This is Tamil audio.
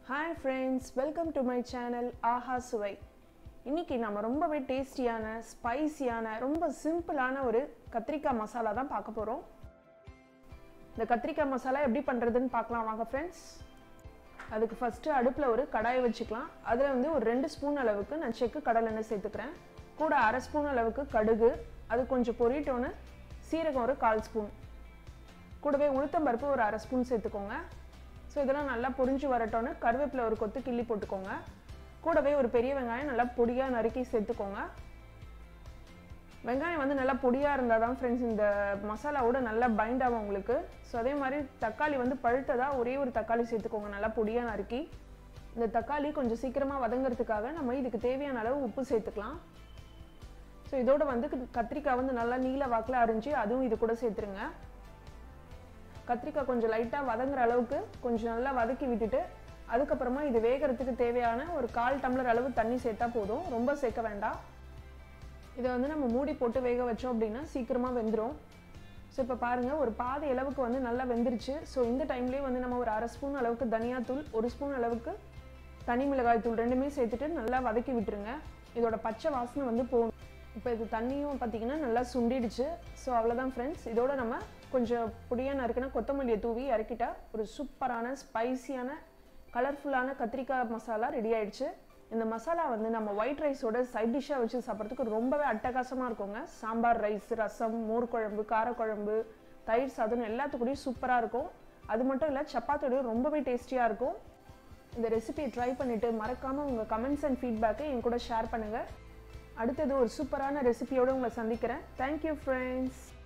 hi friends welcome to my channel ஆஹா சுவை இன்னைக்கு நம்ம ரொம்பவே டேஸ்டியான ஸ்பைசியான ரொம்ப சிம்பிளான ஒரு கத்திரிக்காய் மசாலா தான் பார்க்க போகிறோம் இந்த கத்திரிக்காய் மசாலா எப்படி பண்ணுறதுன்னு பார்க்கலாம் வாங்க ஃப்ரெண்ட்ஸ் அதுக்கு ஃபஸ்ட்டு அடுப்பில் ஒரு கடாயை வச்சுக்கலாம் அதில் வந்து ஒரு ரெண்டு ஸ்பூன் அளவுக்கு நான் செக்கு கடலெண்ணெய் சேர்த்துக்கிறேன் கூட அரை ஸ்பூன் அளவுக்கு கடுகு அது கொஞ்சம் பொரிட்டோன்னு சீரகம் ஒரு கால் ஸ்பூன் கூடவே உளுத்தம்பருப்பு ஒரு அரை ஸ்பூன் சேர்த்துக்கோங்க ஸோ இதெல்லாம் நல்லா பொரிஞ்சு வரட்டோன்னு கருவேப்பிலை ஒரு கொத்து கிள்ளி போட்டுக்கோங்க கூடவே ஒரு பெரிய வெங்காயம் நல்லா பொடியாக நறுக்கி சேர்த்துக்கோங்க வெங்காயம் வந்து நல்லா பொடியாக இருந்தால் தான் ஃப்ரெண்ட்ஸ் இந்த மசாலாவோட நல்லா பைண்ட் ஆகும் உங்களுக்கு ஸோ அதே மாதிரி தக்காளி வந்து பழுத்ததாக ஒரே ஒரு தக்காளி சேர்த்துக்கோங்க நல்லா பொடியாக நறுக்கி இந்த தக்காளி கொஞ்சம் சீக்கிரமாக வதங்கிறதுக்காக நம்ம இதுக்கு தேவையான அளவு உப்பு சேர்த்துக்கலாம் ஸோ இதோட வந்து கத்திரிக்காய் வந்து நல்லா நீல வாக்கில் அரிஞ்சு அதுவும் இது கூட சேர்த்துருங்க கத்திரிக்காய் கொஞ்சம் லைட்டாக வதங்குற அளவுக்கு கொஞ்சம் நல்லா வதக்கி விட்டுட்டு அதுக்கப்புறமா இது வேகிறதுக்கு தேவையான ஒரு கால் டம்ளர் அளவு தண்ணி சேர்த்தா போதும் ரொம்ப சேர்க்க வேண்டாம் இதை வந்து நம்ம மூடி போட்டு வேக வச்சோம் அப்படின்னா சீக்கிரமாக வெந்துடும் ஸோ இப்போ பாருங்கள் ஒரு பாதி அளவுக்கு வந்து நல்லா வெந்துருச்சு ஸோ இந்த டைம்லேயே வந்து நம்ம ஒரு அரை ஸ்பூன் அளவுக்கு தனியாத்தூள் ஒரு ஸ்பூன் அளவுக்கு தனி மிளகாய் தூள் ரெண்டுமே சேர்த்துட்டு நல்லா வதக்கி விட்டுருங்க இதோட பச்சை வாசனை வந்து போகணும் இப்போ இது தண்ணியும் பார்த்தீங்கன்னா நல்லா சுண்டிடுச்சு ஸோ அவ்வளோதான் ஃப்ரெண்ட்ஸ் இதோட நம்ம கொஞ்சம் பொடியாக நறுக்கின கொத்தமல்லியை தூவி இறக்கிட்டா ஒரு சூப்பரான ஸ்பைசியான கலர்ஃபுல்லான கத்திரிக்காய் மசாலா ரெடி ஆயிடுச்சு இந்த மசாலா வந்து நம்ம ஒயிட் ரைஸோட சைட் டிஷ்ஷாக வச்சு சாப்பிட்றதுக்கு ரொம்பவே அட்டகாசமாக இருக்குங்க சாம்பார் ரைஸ் ரசம் மோர் குழம்பு காரக்குழம்பு தயிர் சாதம் எல்லாத்துக்கூடயும் சூப்பராக இருக்கும் அது மட்டும் இல்லை சப்பாத்தியோடய ரொம்பவே டேஸ்டியாக இருக்கும் இந்த ரெசிபியை ட்ரை பண்ணிவிட்டு மறக்காமல் உங்கள் கமெண்ட்ஸ் அண்ட் ஃபீட்பேக்கை என் கூட ஷேர் பண்ணுங்கள் அடுத்தது ஒரு சூப்பரான ரெசிபியோடு உங்களை சந்திக்கிறேன் தேங்க்யூ ஃப்ரெண்ட்ஸ்